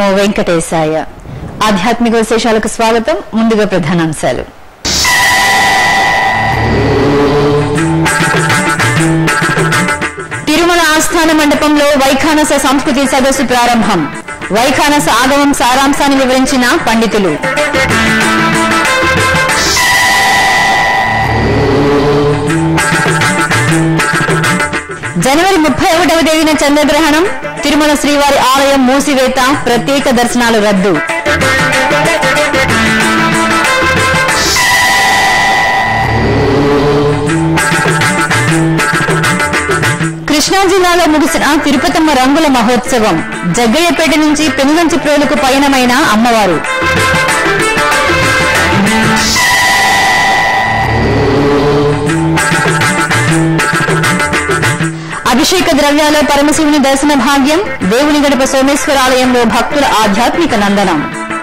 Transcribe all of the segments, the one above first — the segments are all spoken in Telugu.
నమో వెంకటేశాయ ఆధ్యాత్మిక విశేషాలకు స్వాగతం ముందుగా ప్రధానాంశాలు తిరుమల ఆస్థాన మండపంలో వైఖానస సంస్కృతి సదస్సు ప్రారంభం వైఖానస ఆగమం సారాంశాన్ని వివరించిన పండితులు జనవరి ముప్పై ఒకటవ తేదీన చంద్రగ్రహణం తిరుమల శ్రీవారి ఆలయం మూసివేత ప్రత్యేక దర్శనాలు రద్దు కృష్ణా జిల్లాలో ముగిసిన తిరుపతమ్మ రంగుల మహోత్సవం జగ్గయ్యపేట నుంచి పెనుగంచి ప్రోలుకు పయనమైన అమ్మవారు అభిషేక ద్రవ్యాల పరమశివుని దర్శన భాగ్యం దేవుని గడప సోమేశ్వర ఆలయంలో భక్తుల ఆధ్యాత్మిక నందనం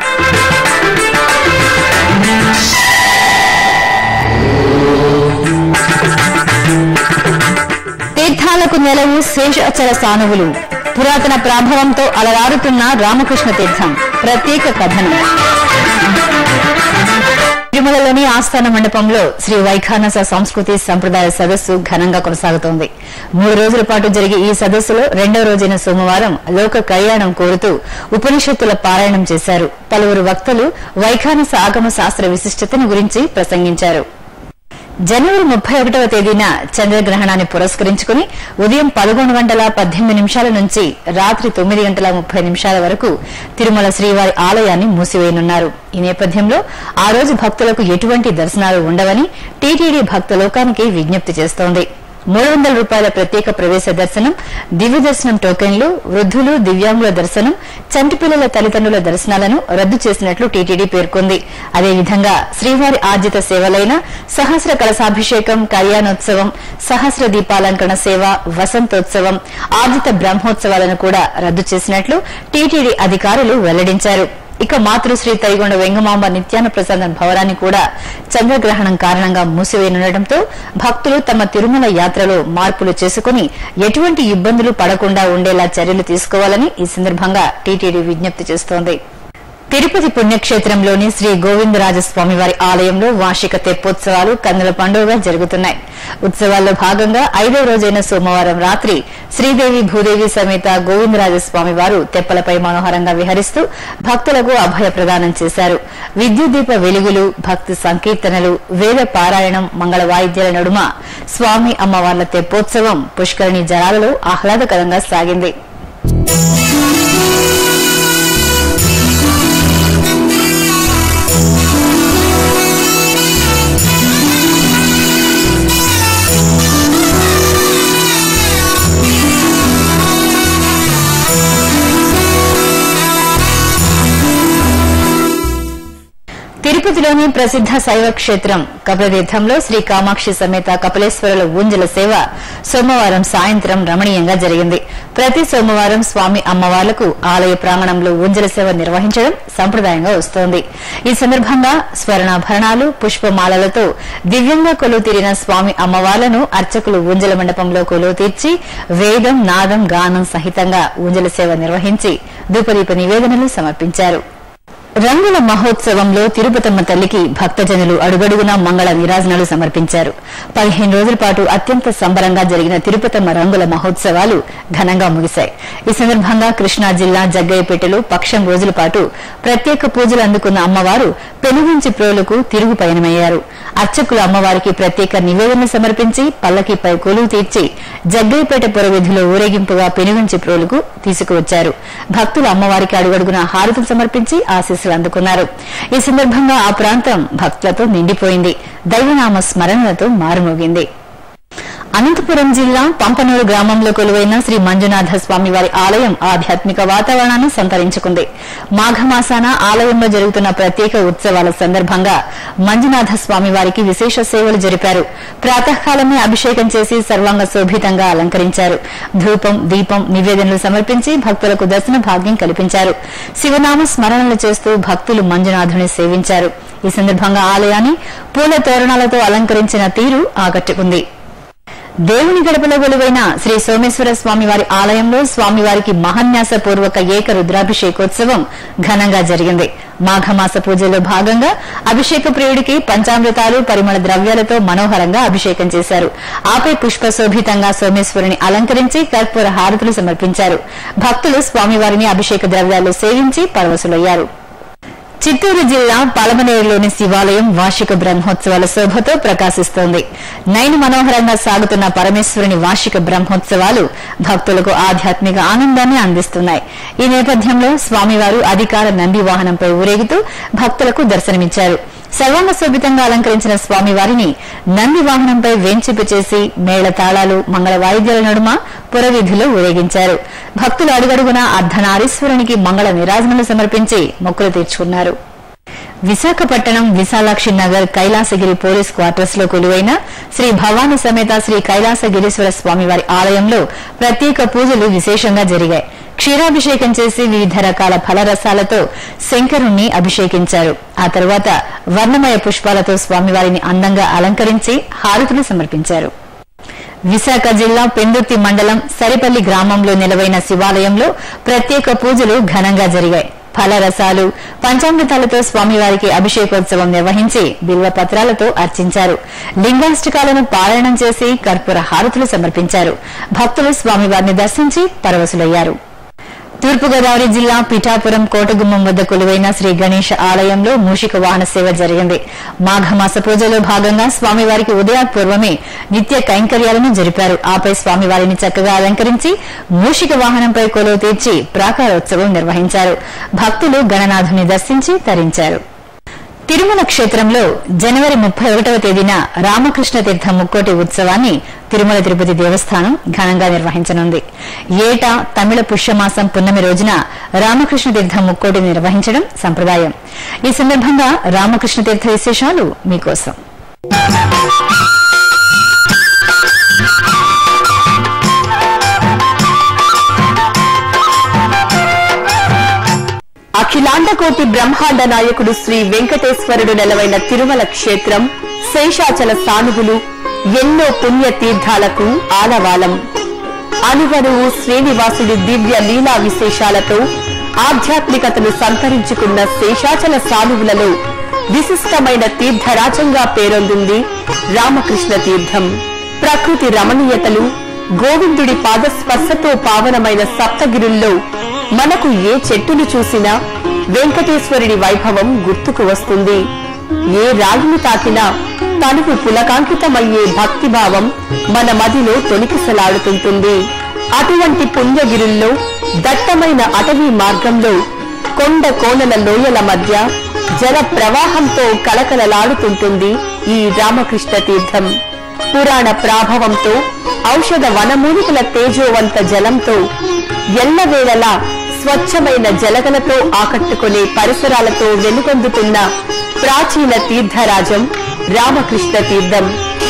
తీర్థాలకు నెలవు శేషాచల సానువులు పురాతన ప్రాభవంతో అలరారుతున్న రామకృష్ణ తీర్థం ప్రత్యేక కథనం తిరుమలలోని ఆస్థాన మండపంలో శ్రీ వైఖానస సంస్కృతి సంప్రదాయ సదస్సు ఘనంగా కొనసాగుతోంది మూడు రోజుల పాటు జరిగే ఈ సదస్సులో రెండో రోజైన సోమవారం లోక కళ్యాణం కోరుతూ ఉపనిషత్తుల పారాయణం చేశారు పలువురు వక్తలు వైఖానస ఆగమ శాస్త్ర విశిష్టతను గురించి ప్రసంగించారు జనవరి ముప్పై ఒకటవ తేదీన చంద్రగ్రహణాన్ని పురస్కరించుకుని ఉదయం పదకొండు గంటల పద్దెనిమిది నిమిషాల నుంచి రాత్రి తొమ్మిది గంటల ముప్పై నిమిషాల వరకు తిరుమల శ్రీవారి ఆలయాన్ని మూసివేయనున్నారు ఈ నేపథ్యంలో ఆ రోజు భక్తులకు ఎటువంటి దర్శనాలు ఉండవని టీటీడీ భక్త లోకానికి విజ్ఞప్తి చేస్తోంది మూడు వందల రూపాయల ప్రత్యేక ప్రవేశ దర్శనం దివ్య దర్శనం టోకెన్లు వృద్ధులు దివ్యాంగుల దర్శనం చంటి పిల్లల తల్లిదండ్రుల దర్శనాలను రద్దు చేసినట్లు టీటీడీ పేర్కొంది అదేవిధంగా శ్రీవారి ఆర్జిత సేవలైన సహస్ర కలశాభిషేకం కళ్యాణోత్సవం సహస్ర దీపాలంకరణ సేవ వసంతోత్సవం ఆర్జిత బ్రహ్మోత్సవాలను కూడా రద్దు చేసినట్లు టీటీడీ అధికారులు వెల్లడించారు ఇక మాతృశ్రీ తైగొండ వెంగమాంబ నిత్యాన ప్రసాదం భవనాన్ని కూడా చంద్రగ్రహణం కారణంగా మూసివేయనుండటంతో భక్తులు తమ తిరుమల యాత్రలో మార్పులు చేసుకుని ఎటువంటి ఇబ్బందులు పడకుండా ఉండేలా చర్యలు తీసుకోవాలని ఈ సందర్భంగా టీటీడీ విజ్ఞప్తి చేస్తోంది తిరుపతి పుణ్యక్షేత్రంలోని శ్రీ గోవిందరాజస్వామి వారి ఆలయంలో వార్షిక తెప్పోత్సవాలు కన్నుల పండుగగా జరుగుతున్నాయి ఉత్సవాల్లో భాగంగా ఐదో రోజైన సోమవారం రాత్రి శ్రీదేవి భూదేవి సమేత గోవిందరాజస్వామి వారు తెప్పలపై మనోహరంగా విహరిస్తూ భక్తులకు అభయ ప్రదానం చేశారు విద్యుత్ దీప వెలుగులు భక్తి సంకీర్తనలు వేద పారాయణం మంగళ వాయిద్యాల నడుమ స్వామి అమ్మవార్ల తెప్పోత్సవం పుష్కరిణి జలాలలో ఆహ్లాదకరంగా సాగింది తిరుపతిలోని ప్రసిద్ధ శైవ క్షేత్రం కపిలతీర్థంలో శ్రీ కామాక్షి సమేత కపిలేశ్వరుల ఊంజల సేవ సోమవారం సాయంత్రం రమణీయంగా జరిగింది ప్రతి సోమవారం స్వామి అమ్మవార్లకు ఆలయ ప్రాంగణంలో ఊంజల సేవ నిర్వహించడం సంప్రదాయంగా వస్తోంది ఈ సందర్భంగా స్వర్ణాభరణాలు పుష్పమాలలతో దివ్యంగా కొలువు తీరిన స్వామి అమ్మవార్లను అర్చకులు ఊంజల మండపంలో కొలువు తీర్చి వేదం నాదం గానం సహితంగా ఊంజల సేవ నిర్వహించి ధూపదీప నివేదనలు సమర్పించారు రంగుల మహోత్సవంలో తిరుపతమ్మ తల్లికి భక్తజనులు అడుగడుగునా మంగళ నిరాజనాలు సమర్పించారు పదిహేను రోజుల పాటు అత్యంత సంబరంగా జరిగిన తిరుపతమ్మ రంగుల మహోత్సవాలు ఘనంగా ముగిశాయి ఈ సందర్భంగా కృష్ణా జిల్లా జగ్గయ్యపేటలో పక్షం రోజుల పాటు ప్రత్యేక పూజలు అందుకున్న అమ్మవారు పెనుగుంచి ప్రోలకు తిరుగు పయనమయ్యారు అర్చకులు అమ్మవారికి ప్రత్యేక నివేదన సమర్పించి పల్లకిపై కొలువు తీర్చి జగ్గయ్యపేట పురవీధిలో ఊరేగింపుగా పెనుగుంచి ప్రోలుకు తీసుకువచ్చారు భక్తులు అమ్మవారికి అడుగడుగున హారతులు సమర్పించి ఆశీస్సులు అందుకున్నారు ఈ సందర్భంగా ఆ ప్రాంతం భక్తులతో నిండిపోయింది దైవనామ స్మరణలతో మారుమోగింది అనంతపురం జిల్లా పంపనూరు గ్రామంలో కొలువైన శ్రీ మంజునాథ స్వామి వారి ఆలయం ఆధ్యాత్మిక వాతావరణాన్ని సంతరించుకుంది మాఘమాసాన ఆలయంలో జరుగుతున్న ప్రత్యేక ఉత్సవాల సందర్భంగా మంజునాథ స్వామి వారికి విశేష సేవలు జరిపారు ప్రాతకాలమే అభిషేకం చేసి సర్వాంగ శోభితంగా అలంకరించారు ధూపం దీపం నివేదనలు సమర్పించి భక్తులకు దర్శన భాగ్యం కల్పించారు శివనామ స్మరణలు చేస్తూ భక్తులు మంజునాథుని సేవించారు ఈ సందర్భంగా ఆలయాన్ని పూల తోరణాలతో అలంకరించిన తీరు ఆకట్టుకుంది దేవుని గడపలో కొలువైన శ్రీ సోమేశ్వర స్వామివారి ఆలయంలో స్వామివారికి మహాన్యాస పూర్వక ఏక రుద్రాభిషేకోత్సవం ఘనంగా జరిగింది మాఘమాస పూజలో భాగంగా అభిషేక ప్రియుడికి పంచామృతాలు పరిమళ ద్రవ్యాలతో మనోహరంగా అభిషేకం చేశారు ఆపై పుష్పశోభితంగా సోమేశ్వరుని అలంకరించి కర్పూర హారతులు సమర్పించారు భక్తులు స్వామివారిని అభిషేక ద్రవ్యాలు సేవించి పరవశులయ్యారు చిత్తూరు జిల్లా పలమనేరులోని శివాలయం వార్షిక బ్రహ్మోత్సవాల శోభతో ప్రకాశిస్తోంది నయన మనోహరంగా సాగుతున్న పరమేశ్వరుని వార్షిక బ్రహ్మోత్సవాలు భక్తులకు ఆధ్యాత్మిక ఆనందాన్ని అందిస్తున్నాయి ఈ నేపథ్యంలో స్వామివారు అధికార నంది వాహనంపై ఊరేగుతూ భక్తులకు దర్శనమిచ్చారు సర్వాంగ శోభితంగా అలంకరించిన స్వామివారిని నంది వాహనంపై వేంచిపు చేసి మేళ తాళాలు మంగళ వాయిద్యాల నడుమ పురవీధిలో ఊరేగించారు భక్తులు అడుగడుగున అర్ధనారీశ్వరునికి మంగళ నిరాజనలు సమర్పించి మొక్కులు తీర్చుకున్నారు విశాఖపట్నం విశాలాక్షి నగర్ కైలాసగిరి పోలీస్ క్వార్టర్స్ లో కొలువైన శ్రీ భవానీ సమేత శ్రీ కైలాసగిరీశ్వర స్వామివారి ఆలయంలో ప్రత్యేక పూజలు విశేషంగా జరిగాయి క్షీరాభిషేకం చేసి వివిధ రకాల ఫలరసాలతో శంకరుణ్ణి అభిషేకించారు ఆ తరువాత వర్ణమయ పుష్పాలతో స్వామివారిని అందంగా అలంకరించి హారతులు సమర్పించారు విశాఖ జిల్లా పెందుర్తి మండలం సరిపల్లి గ్రామంలో నిలవైన శివాలయంలో ప్రత్యేక పూజలు ఘనంగా జరిగాయి ఫలరసాలు పంచామృతాలతో స్వామివారికి అభిషేకోత్సవం నిర్వహించి బిల్వ పత్రాలతో అర్చించారు లింగాష్టకాలను పారాయణం చేసి కర్పూర హారతులు సమర్పించారు భక్తులు స్వామివారిని దర్శించి పరవశులయ్యారు తూర్పుగోదావరి జిల్లా పిఠాపురం కోటగుమ్మం వద్ద కొలువైన శ్రీ గణేష ఆలయంలో మూషిక వాహన సేవ జరిగింది మాఘమాస పూజలో భాగంగా స్వామివారికి ఉదయాపూర్వమే నిత్య కైంకర్యాలను జరిపారు ఆపై స్వామివారిని చక్కగా అలంకరించి మూషిక వాహనంపై కొలువు తీర్చి ప్రాకారోత్సవం నిర్వహించారు భక్తులు గణనాథుని దర్శించి తరించారు తిరుమల క్షేత్రంలో జనవరి ముప్పై ఒకటవ తేదీన రామకృష్ణ తీర్థ ముక్కోటి ఉత్సవాన్ని తిరుమల తిరుపతి దేవస్థానం ఘనంగా నిర్వహించనుంది ఏటా తమిళ పుష్యమాసం పున్నమి రోజున రామకృష్ణ తీర్థ ముక్కోటి నిర్వహించడం సంప్రదాయం ఈ సందర్భంగా రామకృష్ణ తీర్థ విశేషాలు మీకోసం అఖిలాండకోటి బ్రహ్మాండ నాయకుడు శ్రీ వెంకటేశ్వరుడు నెలవైన తిరుమల క్షేత్రం శేషాచల సానుగులు ఎన్నో పుణ్య తీర్థాలకు ఆలవాలం అనువనువు శ్రీనివాసుడి దివ్య లీలా విశేషాలతో ఆధ్యాత్మికతను సంతరించుకున్న శేషాచల సానువులలో విశిష్టమైన తీర్థరాజంగా పేరొందింది రామకృష్ణ తీర్థం ప్రకృతి రమణీయతలు గోవిందుడి పాదస్పర్శతో పావనమైన సప్తగిరుల్లో మనకు ఏ చెట్టును చూసినా వెంకటేశ్వరుడి వైభవం గుర్తుకు వస్తుంది ఏ రాగిని తాకినా తనుకు పులకాంకితమయ్యే భక్తిభావం మన మదిలో తొలికిసలాడుతుంటుంది అటువంటి పుణ్యగిరుల్లో దట్టమైన అటవీ మార్గంలో కొండ కోనల లోయల మధ్య జల ప్రవాహంతో కలకలలాడుతుంటుంది ఈ రామకృష్ణ తీర్థం పురాణ ప్రాభవంతో ఔషధ వనమూలికల తేజోవంత జలంతో ఎల్లవేళలా స్వచ్ఛమైన జలగలతో ఆకట్టుకునే పరిసరాలతో వెలుగొందుతున్న ప్రాచీన తీర్థరాజం రామకృష్ణ తీర్థం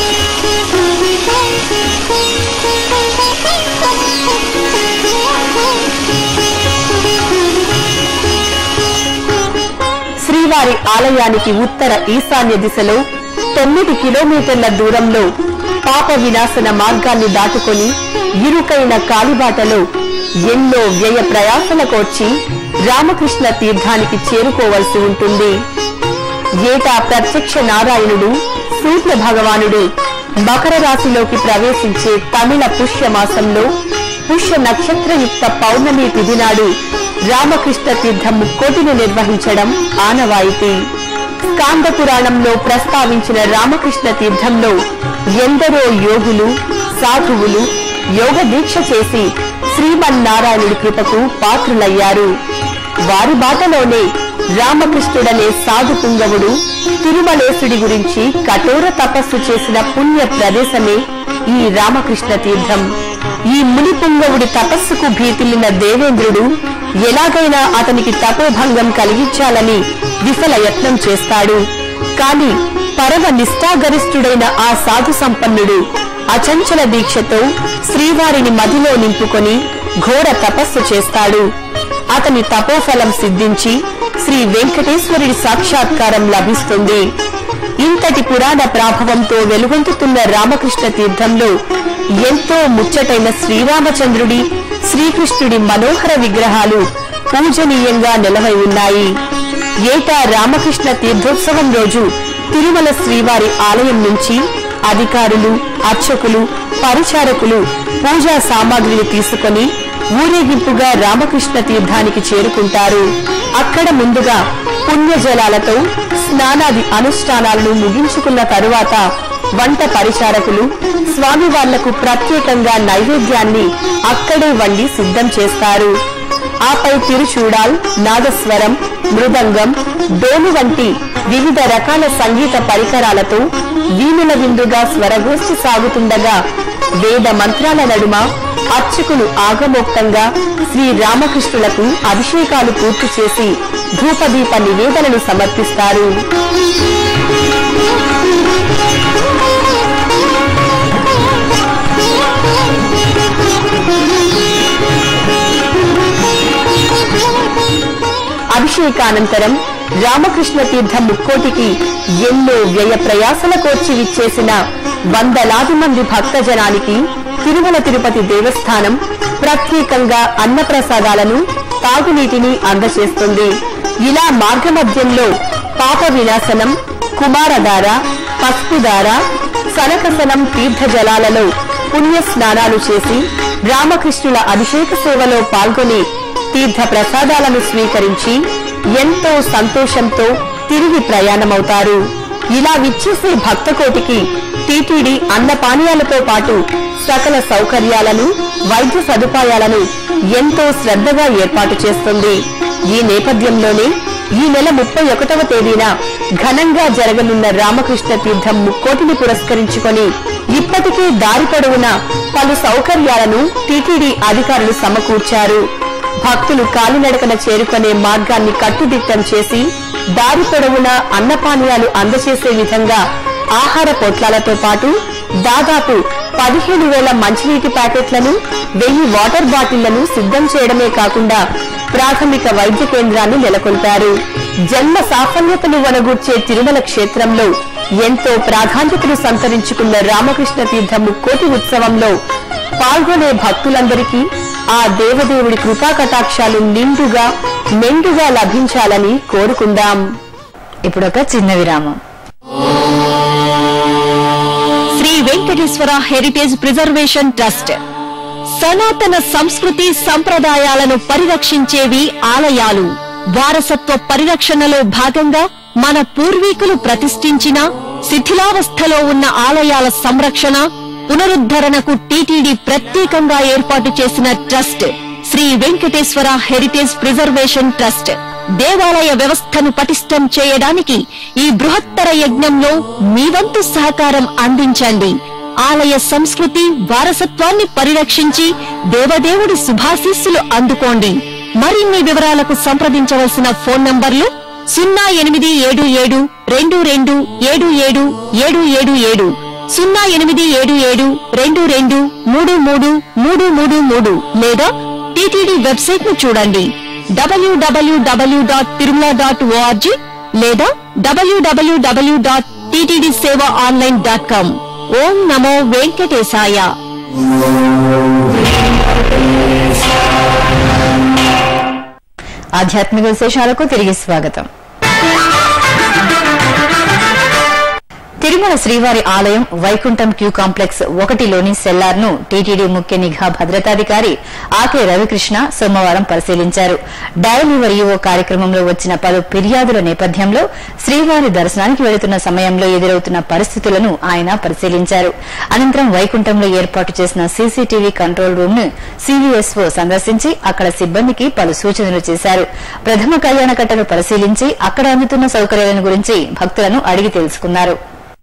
శ్రీవారి ఆలయానికి ఉత్తర ఈశాన్య దిశలో తొమ్మిది కిలోమీటర్ల దూరంలో పాప వినాశన మార్గాన్ని దాటుకొని ఇరుకైన కాలిబాటలో ఎన్నో వ్యయ ప్రయాసల కోర్చి రామకృష్ణ తీర్థానికి చేరుకోవలసి ఉంటుంది ఏటా ప్రత్యక్ష నారాయణుడు సూర్య భగవానుడు మకర రాశిలోకి ప్రవేశించే తమిళ పుష్య మాసంలో పుష్య నక్షత్రయుక్త పౌర్ణమి తిథి నాడు రామకృష్ణ తీర్థం ముక్కోటిని నిర్వహించడం ఆనవాయితీ స్కాంద పురాణంలో ప్రస్తావించిన రామకృష్ణ తీర్థంలో ఎందరో యోగులు సాధువులు యోగ దీక్ష చేసి శ్రీమన్నారాయణుడి కృపకు పాత్రులయ్యారు వారి బాటలోనే రామకృష్ణుడనే సాధు పుంగవుడు తిరుమలేశుడి గురించి కఠోర తపస్సు చేసిన పుణ్య ప్రదేశమే ఈ రామకృష్ణ తీర్థం ఈ ముని పుంగవుడి తపస్సుకు భీతిల్లిన దేవేంద్రుడు ఎలాగైనా అతనికి తపోభంగం కలిగించాలని విఫల యత్నం చేస్తాడు కాని పరమ నిష్ఠాగరిష్ఠుడైన ఆ సాధు సంపన్నుడు అచంచల దీక్షతో శ్రీవారిని మదిలో నింపుకొని ఘోర తపస్సు చేస్తాడు అతని తపోఫలం సిద్ధించి శ్రీ వెంకటేశ్వరుడి సాక్షాత్కారం లభిస్తుంది ఇంతటి పురాణ ప్రాభవంతో వెలుగొందుతున్న రామకృష్ణ తీర్థంలో ఎంతో ముచ్చటైన శ్రీరామచంద్రుడి శ్రీకృష్ణుడి మనోహర విగ్రహాలు పూజనీయంగా నిలవై ఉన్నాయి ఏటా రామకృష్ణ తీర్థోత్సవం రోజు తిరుమల శ్రీవారి ఆలయం నుంచి అధికారులు అర్చకులు పరిచారకులు పూజా సామాగ్రిని తీసుకొని ఊరేగింపుగా రామకృష్ణ తీర్థానికి చేరుకుంటారు అక్కడ ముందుగా పుణ్యజలాలతో స్నానాది అనుష్ఠానాలను ముగించుకున్న తరువాత వంట పరిచారకులు స్వామివార్లకు ప్రత్యేకంగా నైవేద్యాన్ని అక్కడే వండి సిద్ధం చేస్తారు ఆపై తిరుచూడాల్ నాదస్వరం మృదంగం డోలు వంటి వివిధ రకాల సంగీత పరికరాలతో వీణుల విందుగా స్వరగోష్ఠి సాగుతుండగా వేద మంత్రాల నడుమ అర్చకులు ఆగమోక్తంగా శ్రీ రామకృష్ణులకు అభిషేకాలు పూర్తి చేసి ధూపదీప నివేదనలు సమర్పిస్తారు అభిషేకానంతరం రామకృష్ణ తీర్థం ముక్కోటికి ఎన్నో వ్యయ ప్రయాసల కోర్చి విచ్చేసిన వందలాది మంది భక్తజనానికి తిరుమల తిరుపతి దేవస్థానం ప్రత్యేకంగా అన్నప్రసాదాలను తాగునీటిని అందజేస్తుంది ఇలా మార్గమధ్యంలో పాప వినాశనం కుమారధార పసుపుధార సనకసనం తీర్థ జలాలలో పుణ్య స్నానాలు చేసి రామకృష్ణుల అభిషేక సేవలో పాల్గొని తీర్థ ప్రసాదాలను స్వీకరించి ఎంతో సంతోషంతో తిరిగి ప్రయాణమవుతారు ఇలా విచ్చేసే భక్తకోటికి టీటీడీ అన్నపానీయాలతో పాటు సకల సౌకర్యాలను వైద్య సదుపాయాలను ఎంతో శ్రద్ధగా ఏర్పాటు చేస్తుంది ఈ నేపథ్యంలోనే ఈ నెల ముప్పై ఒకటవ తేదీన ఘనంగా జరగనున్న రామకృష్ణ తీర్థం ముక్కోటిని పురస్కరించుకొని ఇప్పటికే దారి పొడవునా పలు సౌకర్యాలను టీటీడీ అధికారులు సమకూర్చారు భక్తులు కాలినడకన చేరుకునే మార్గాన్ని కట్టుదిట్టం చేసి దారి పొడవునా అన్నపానీయాలు అందజేసే విధంగా ఆహార పొట్లాలతో పాటు దాదాపు పదిహేను వేల మంచినీటి ప్యాకెట్లను వెయ్యి వాటర్ బాటిళ్లను సిద్ధం చేయడమే కాకుండా ప్రాథమిక వైద్య కేంద్రాన్ని నెలకొల్పారు జన్మ సాఫల్యతను వనగూర్చే తిరుమల క్షేత్రంలో ఎంతో ప్రాధాన్యతను సంతరించుకున్న రామకృష్ణ తీర్థ ముక్కోటి ఉత్సవంలో పాల్గొనే భక్తులందరికీ ఆ దేవదేవుడి కృపా కటాక్షాలు నిండుగా మెండుగా లభించాలని కోరుకుందాం ఇప్పుడొక చిన్న విరామం Sri Venkateswara heritage preservation trust సనాతన సంస్కృతి సంప్రదాయాలను పరిరక్షించేవి ఆలయాలు వారసత్వ పరిరక్షణలో భాగంగా మన పూర్వీకులు ప్రతిష్ఠించిన శిథిలావస్థలో ఉన్న ఆలయాల సంరక్షణ పునరుద్ధరణకు టీటీడీ ప్రత్యేకంగా ఏర్పాటు చేసిన trust Sri Venkateswara heritage preservation trust దేవాలయ వ్యవస్థను పటిష్టం చేయడానికి ఈ బృహత్తర యజ్ఞంలో మీ వంతు సహకారం అందించండి ఆలయ సంస్కృతి వారసత్వాన్ని పరిరక్షించి దేవదేవుడి శుభాశీస్సులు అందుకోండి మరిన్ని వివరాలకు సంప్రదించవలసిన ఫోన్ నంబర్లు సున్నా ఎనిమిది ఏడు ఏడు రెండు రెండు ఏడు ఏడు ఏడు ఏడు ఏడు సున్నా ఎనిమిది ఏడు ఏడు రెండు రెండు మూడు మూడు మూడు మూడు మూడు లేదా టీటీడీ వెబ్సైట్ ను చూడండి WWW dot Tirumala dot ORG లేదా WWW dot TTD Seva online dot com ఓం నమో వెంకటేశాయ ఆధ్యాత్మిక విశేషాలకు తిరిగి స్వాగతం తిరుమల శ్రీవారి ఆలయం వైకుంఠం క్యూ కాంప్లెక్స్ ఒకటిలోని సెల్లార్ ను టీటీడీ ముఖ్య నిఘా భద్రతాధికారి ఆకే రవికృష్ణ సోమవారం పరిశీలించారు డయల్ యువర్ యువో కార్యక్రమంలో వచ్చిన పలు ఫిర్యాదుల నేపథ్యంలో శ్రీవారి దర్శనానికి వెళుతున్న సమయంలో ఎదురవుతున్న పరిస్థితులను ఆయన పరిశీలించారు అనంతరం వైకుంఠంలో ఏర్పాటు చేసిన సీసీటీవీ కంట్రోల్ రూమ్ ను సీవీఎస్ఓ సందర్శించి అక్కడ సిబ్బందికి పలు సూచనలు చేశారు ప్రథమ కళ్యాణ కట్టను పరిశీలించి అక్కడ అందుతున్న సౌకర్యాలను గురించి భక్తులను అడిగి తెలుసుకున్నారు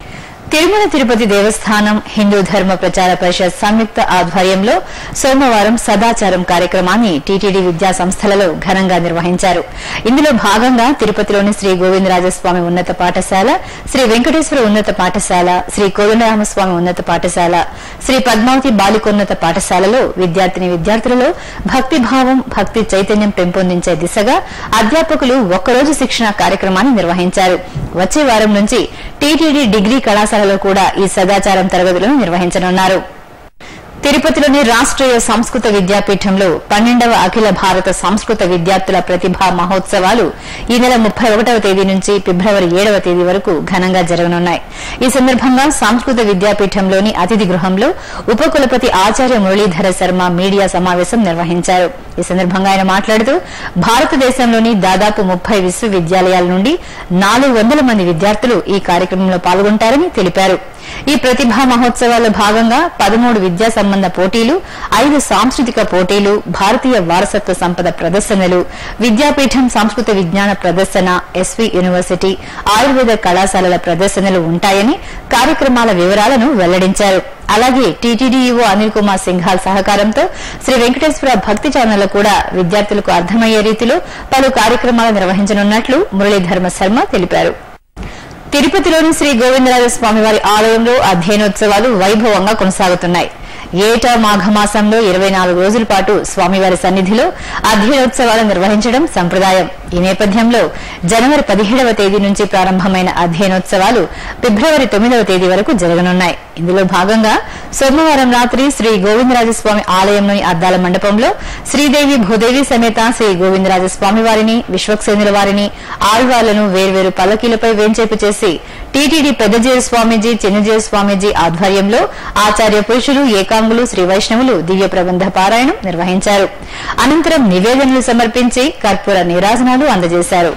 తిరుమల తిరుపతి దేవస్థానం హిందూ ధర్మ ప్రచార పరిషత్ సంయుక్త ఆధ్వర్యంలో సోమవారం సదాచారం కార్యక్రమాన్ని టీటీడీ విద్యా సంస్థలలో ఘనంగా నిర్వహించారు ఇందులో భాగంగా తిరుపతిలోని శ్రీ గోవిందరాజస్వామి ఉన్నత పాఠశాల శ్రీ వెంకటేశ్వర ఉన్నత పాఠశాల శ్రీ కోదండరామస్వామి ఉన్నత పాఠశాల శ్రీ పద్మావతి బాలికోన్నత పాఠశాలలో విద్యార్థిని విద్యార్థులలో భక్తిభావం భక్తి చైతన్యం పెంపొందించే దిశగా అధ్యాపకులు ఒక్కరోజు శిక్షణ కార్యక్రమాన్ని నిర్వహించారు వచ్చే వారం నుంచి టీటీడీ డిగ్రీ కళాశాలలో కూడా ఈ సదాచారం తరగతులను నిర్వహించనున్నారు తిరుపతిలోని రాష్ట్రీయ సంస్కృత విద్యాపీఠంలో పన్నెండవ అఖిల భారత సంస్కృత విద్యార్థుల ప్రతిభా మహోత్సవాలు ఈ నెల ముప్పై ఒకటవ తేదీ నుంచి ఫిబ్రవరి ఏడవ తేదీ వరకు ఘనంగా జరగనున్నాయి ఈ సందర్భంగా సంస్కృత విద్యాపీఠంలోని అతిథి గృహంలో ఉపకులపతి ఆచార్య మురళీధర శర్మ మీడియా సమావేశం నిర్వహించారు ఈ సందర్భంగా ఆయన మాట్లాడుతూ భారతదేశంలోని దాదాపు ముప్పై విశ్వవిద్యాలయాల నుండి నాలుగు వందల మంది విద్యార్థులు ఈ కార్యక్రమంలో పాల్గొంటారని తెలిపారు ఈ ప్రతిభా మహోత్సవాల్లో భాగంగా పదమూడు విద్యా సంబంధ పోటీలు ఐదు సాంస్కృతిక పోటీలు భారతీయ వారసత్వ సంపద ప్రదర్శనలు విద్యాపీఠం సంస్కృత విజ్ఞాన ప్రదర్శన ఎస్వి యూనివర్సిటీ ఆయుర్వేద కళాశాలల ప్రదర్శనలు ఉంటాయని కార్యక్రమాల వివరాలను వెల్లడించారు అలాగే టీటీడీఈఓ అనిల్ కుమార్ సింఘాల్ సహకారంతో శ్రీ వెంకటేశ్వర భక్తి ఛానల్ కూడా విద్యార్థులకు అర్థమయ్యే రీతిలో పలు కార్యక్రమాలు నిర్వహించనున్నట్లు మురళీధర్మ శర్మ తెలిపారు తిరుపతిలోని శ్రీ గోవిందరాజ స్వామివారి ఆలయంలో అధ్యయనోత్సవాలు వైభవంగా కొనసాగుతున్నాయి ఏటా మాఘమాసంలో ఇరవై నాలుగు రోజుల పాటు స్వామివారి సన్నిధిలో అధ్యయనోత్సవాలు నిర్వహించడం సంప్రదాయం ఈ నేపథ్యంలో జనవరి పదిహేడవ తేదీ నుంచి ప్రారంభమైన అధ్యయనోత్సవాలు ఫిబ్రవరి తొమ్మిదవ తేదీ వరకు జరగనున్నాయి ఇందులో భాగంగా సోమవారం రాత్రి శ్రీ గోవిందరాజస్వామి ఆలయంలోని అద్దాల మండపంలో శ్రీదేవి భూదేవి సమేత శ్రీ గోవిందరాజస్వామి వారిని విశ్వక్సేనుల వారిని ఆళ్వార్లను వేర్వేరు పల్లకీలపై వేంచేపు చేసి టీటీడీ పెద్దజీర స్వామీజీ చిన్నజీర స్వామీజీ ఆధ్వర్యంలో ఆచార్య పురుషులు ఏకాంగులు శ్రీ వైష్ణవులు దివ్య ప్రబంధ పారాయణం నిర్వహించారు అనంతరం నివేదనలు సమర్పించి కర్పూర నీరాజనాలు అందజేశారు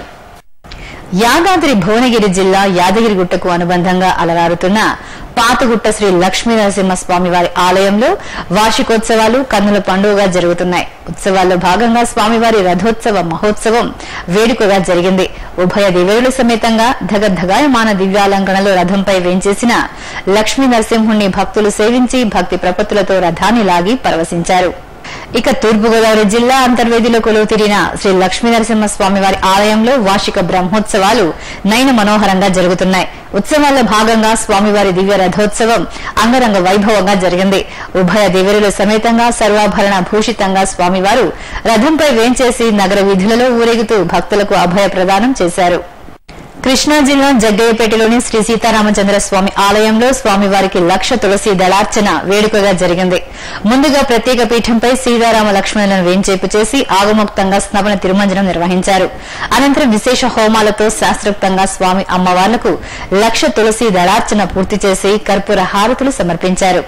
యాదాద్రి భువనగిరి జిల్లా యాదగిరిగుట్టకు అనుబంధంగా అలరారుతున్న పాతగుట్ట శ్రీ లక్ష్మీ నరసింహస్వామి వారి ఆలయంలో వార్షికోత్సవాలు కన్నుల పండుగగా జరుగుతున్నాయి ఉత్సవాల్లో భాగంగా స్వామివారి రథోత్సవ మహోత్సవం వేడుకగా జరిగింది ఉభయ దేవేరుల సమేతంగా ధగధగాయమాన దివ్యాలంకణలో రథంపై వేంచేసిన లక్ష్మీ నరసింహుణ్ణి భక్తులు సేవించి భక్తి ప్రపత్తులతో రథాన్ని లాగి పరవశించారు ఇక తూర్పుగోదావరి జిల్లా అంతర్వేదిలో కొలువు తీరిన శ్రీ లక్ష్మీనరసింహ స్వామివారి ఆలయంలో వార్షిక బ్రహ్మోత్సవాలు నయన మనోహరంగా జరుగుతున్నాయి ఉత్సవాల్లో భాగంగా స్వామివారి దివ్య రథోత్సవం అంగరంగ వైభవంగా జరిగింది ఉభయ దేవరుల సమేతంగా సర్వాభరణ భూషితంగా స్వామివారు రథంపై వేంచేసి నగర వీధులలో ఊరేగుతూ భక్తులకు అభయ ప్రదానం చేశారు కృష్ణా జిల్లా జగ్గయ్యపేటలోని శ్రీ సీతారామచంద్ర స్వామి ఆలయంలో స్వామివారికి లక్ష తులసి దళార్చన వేడుకగా జరిగింది ముందుగా ప్రత్యేక పీఠంపై సీతారామ లక్ష్మణులను వేంచేపు చేసి ఆగమోక్తంగా స్నపన తిరుమంజనం నిర్వహించారు అనంతరం విశేష హోమాలతో శాస్త్రోక్తంగా స్వామి అమ్మవార్లకు లక్ష తులసి దళార్చన పూర్తి చేసి కర్పూర హారతులు సమర్పించారు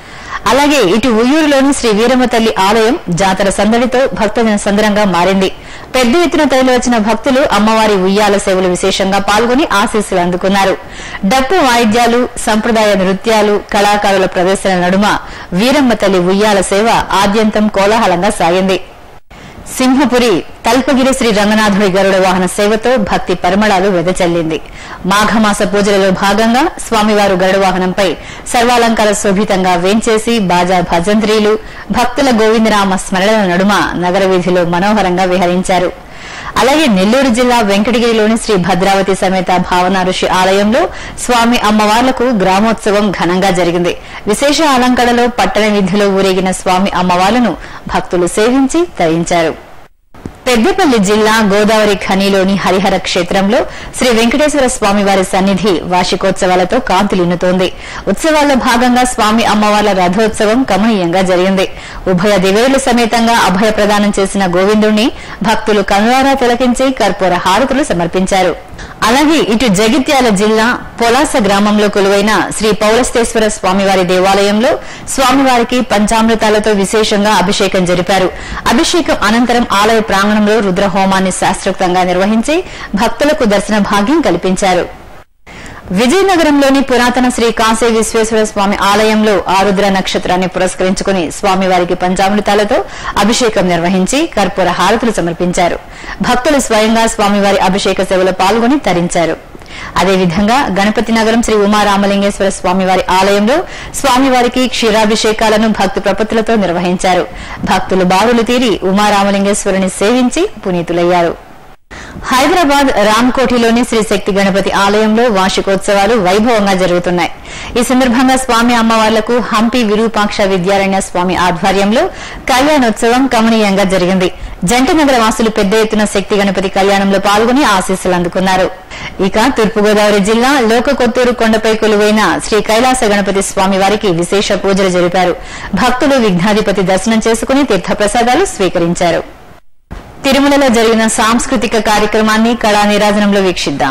అలాగే ఇటు ఉయ్యూరులోని శ్రీ వీరమ్మ తల్లి ఆలయం జాతర సందడితో భక్తజన సందరంగా మారింది పెద్ద ఎత్తున తరలివచ్చిన భక్తులు అమ్మవారి ఉయ్యాల సేవలు విశేషంగా పాల్గొని ఆశీస్సులు అందుకున్నారు డప్పు వాయిద్యాలు సంప్రదాయ నృత్యాలు కళాకారుల ప్రదర్శన నడుమ వీరమ్మ తల్లి ఉయ్యాల సేవ ఆద్యంతం కోలాహలంగా సాగింది సింహపురి తల్పగిరి శ్రీ రంగనాథుడి గరుడ వాహన సేవతో భక్తి పరిమళాలు వెదజల్లింది మాఘమాస పూజలలో భాగంగా స్వామివారు గరుడ వాహనంపై సర్వాలంకార శోభితంగా వేంచేసి బాజా భజంత్రీలు భక్తుల గోవిందరామ స్మరణల నడుమ నగర వీధిలో మనోహరంగా విహరించారు అలాగే నెల్లూరు జిల్లా వెంకటగిరిలోని శ్రీ భద్రావతి సమేత భావన ఋషి ఆలయంలో స్వామి అమ్మవార్లకు గ్రామోత్సవం ఘనంగా జరిగింది విశేష అలంకరణలో పట్టణ వీధిలో ఊరేగిన స్వామి అమ్మవార్లను భక్తులు సేవించి తరించారు పెద్దపల్లి జిల్లా గోదావరి ఖనిలోని హరిహర క్షేత్రంలో శ్రీ వెంకటేశ్వర స్వామి వారి సన్నిధి వార్షికోత్సవాలతో కాంతులిన్నుతోంది ఉత్సవాల్లో భాగంగా స్వామి అమ్మవార్ల రథోత్సవం కమనీయంగా జరిగింది ఉభయ దేవేరుల సమేతంగా అభయ ప్రదానం చేసిన గోవిందుణ్ణి భక్తులు కనులారా తిలకించి కర్పూర హారతులు సమర్పించారు అలాగే ఇటు జగిత్యాల జిల్లా పొలాస గ్రామంలో కొలువైన శ్రీ పౌలస్తేశ్వర స్వామివారి దేవాలయంలో స్వామివారికి పంచామృతాలతో విశేషంగా అభిషేకం జరిపారు అభిషేకం అనంతరం ఆలయ ప్రాంగణంలో రుద్రహోమాన్ని శాస్త్రోక్తంగా నిర్వహించి భక్తులకు దర్శన భాగ్యం కల్పించారు విజయనగరంలోని పురాతన శ్రీ కాశీ విశ్వేశ్వర స్వామి ఆలయంలో ఆరుద్ర నక్షత్రాన్ని పురస్కరించుకుని స్వామివారికి పంచామృతాలతో అభిషేకం నిర్వహించి కర్పూర హారతులు సమర్పించారు భక్తులు స్వయంగా స్వామివారి అభిషేక సేవలో పాల్గొని తరించారు అదేవిధంగా గణపతి నగరం శ్రీ ఉమారామలింగేశ్వర స్వామివారి ఆలయంలో స్వామివారికి క్షీరాభిషేకాలను భక్తి ప్రపత్తులతో నిర్వహించారు భక్తులు బారులు తీరి ఉమారామలింగేశ్వరుని సేవించి పునీతులయ్యారు హైదరాబాద్ రామ్కోటిలోని శ్రీ శక్తి గణపతి ఆలయంలో వార్షికోత్సవాలు వైభవంగా జరుగుతున్నాయి ఈ సందర్భంగా స్వామి అమ్మవార్లకు హంపి విరూపాక్ష విద్యారణ్య స్వామి ఆధ్వర్యంలో కళ్యాణోత్సవం కమనీయంగా జరిగింది జంట నగర వాసులు పెద్ద ఎత్తున శక్తి గణపతి కళ్యాణంలో పాల్గొని ఆశీస్సులు అందుకున్నారు ఇక తూర్పుగోదావరి జిల్లా లోకకొత్తూరు కొండపై కొలువైన శ్రీ కైలాస గణపతి స్వామి వారికి విశేష పూజలు జరిపారు భక్తులు విఘ్నాధిపతి దర్శనం చేసుకుని తీర్థప్రసాదాలు స్వీకరించారు తిరుమలలో జరిగిన సాంస్కృతిక కార్యక్రమాన్ని కళా నీరాజనంలో వీక్షిద్దాం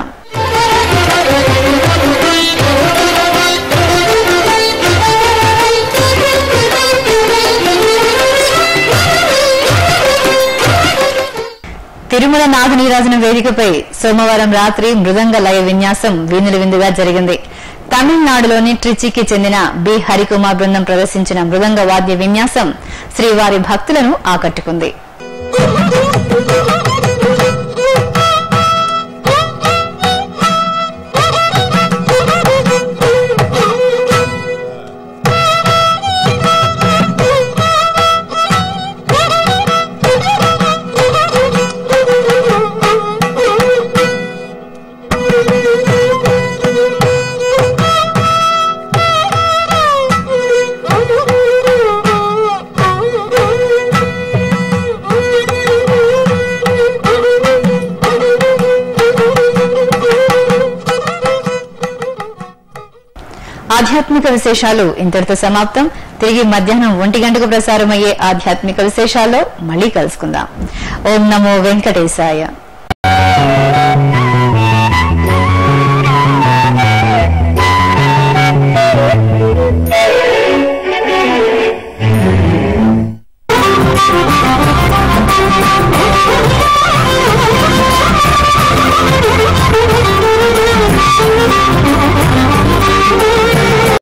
తిరుమల నాగ నీరాజన వేదికపై సోమవారం రాత్రి మృదంగ లయ విన్యాసం వీణుల విందుగా జరిగింది తమిళనాడులోని ట్రిచికి చెందిన బి హరికుమార్ బృందం ప్రదర్శించిన మృదంగ వాద్య విన్యాసం శ్రీవారి భక్తులను ఆకట్టుకుంది ఆధ్యాత్మిక విశేషాలు ఇంతటితో సమాప్తం తిరిగి మధ్యాహ్నం ఒంటి గంటకు ప్రసారమయ్యే ఆధ్యాత్మిక విశేషాల్లో మళ్ళీ కలుసుకుందాం ఓం నమో వెంకటేశాయ